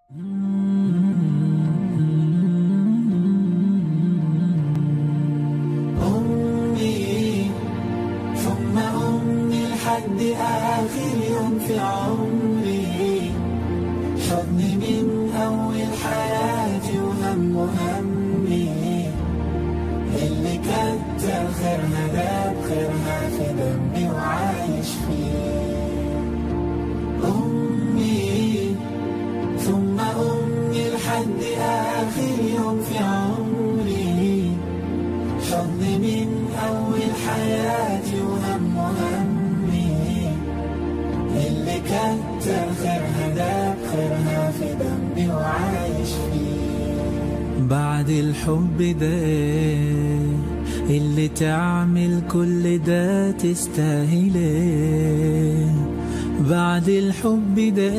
أمي ثم أمي لحد آخر يوم في عمري حضني من أول حياتي وهم همي اللي كتر خيرها ده بخيرها في دمي وعايش فيه أمي ثم أمي لحد آخر يوم في عمري حضني من أول حياتي وهم همي اللي كتر خيرها ده بخيرها في دمي وعايش فيه بعد الحب ده اللي تعمل كل ده تستاهله بعد الحب ده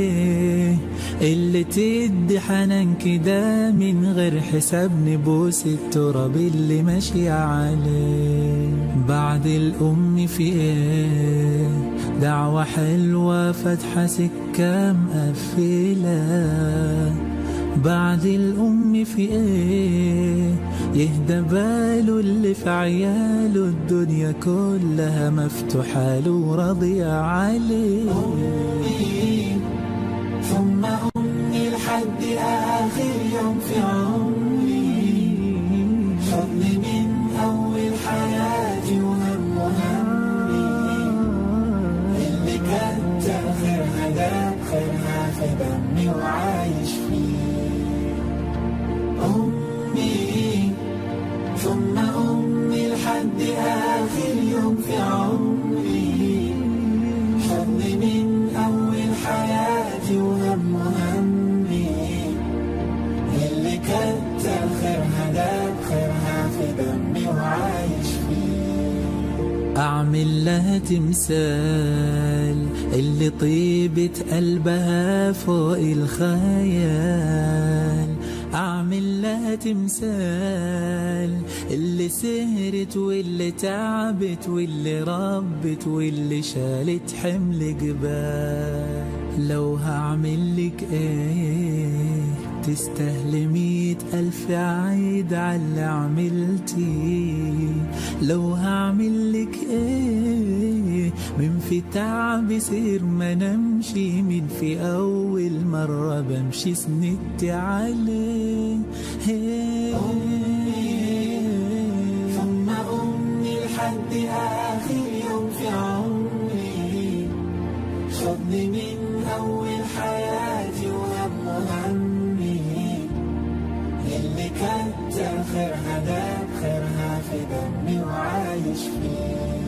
اللي تدي حنان كده من غير حساب نبوس التراب اللي ماشي عليه بعد الأم في ايه دعوة حلوة فاتحة سكة مقفلة بعد الأم في ايه يهدى باله اللي في عياله الدنيا كلها مفتوحة له وراضية عليه أمي ثم أمي لحد آخر يوم في عمري حضني من أول حياتي وهم همي اللي كتر خيرها ده بخيرها في دمي وعايش فيه أمي ثم أمي لحد آخر يوم في عمري حضني من أول حياتي وهم همي اللي كتر خيرها ده بخيرها في دمي وعايش فيه أعمل لها تمثال اللي طيبة قلبها فوق الخيال أعمل لها تمثال اللي سهرت واللي تعبت واللي ربت واللي شالت حمل جبال لو هعمل لك ايه تستاهل مية ألف عيد على اللي عملتي لو هعمل لك ايه من في تعب سير ما نمشي من في أول مرة بمشي سندتي عليه ثم أمي لحد آخر يوم في عمري حضني من أول حياتي وهم همي اللي كتر خيرها ده بخيرها في دمي وعايش فيه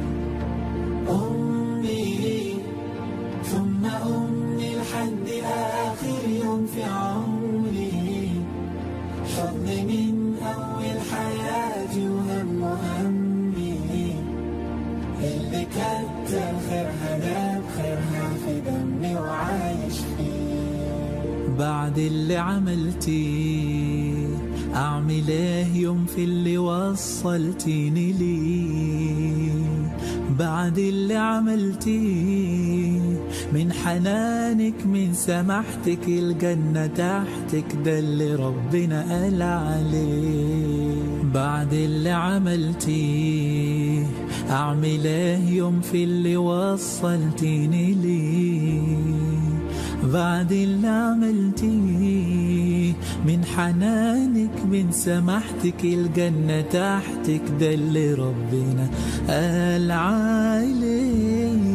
أمي ثم أمي لحد آخر يوم في عمري حضني من أول حياتي وهم همي اللي كتر خيرها ده بخيرها في دمي وعايش فيه بعد اللي عملتيه أعمل ايه يوم في اللي وصلتيني ليه بعد اللي عملتيه من حنانك من سماحتك الجنة تحتك ده اللي ربنا قال عليه بعد اللي عملتيه أعمل ايه يوم في اللي وصلتيني ليه بعد اللي عملتيه من حنانك من سماحتك الجنة تحتك ده اللي ربنا قال عليه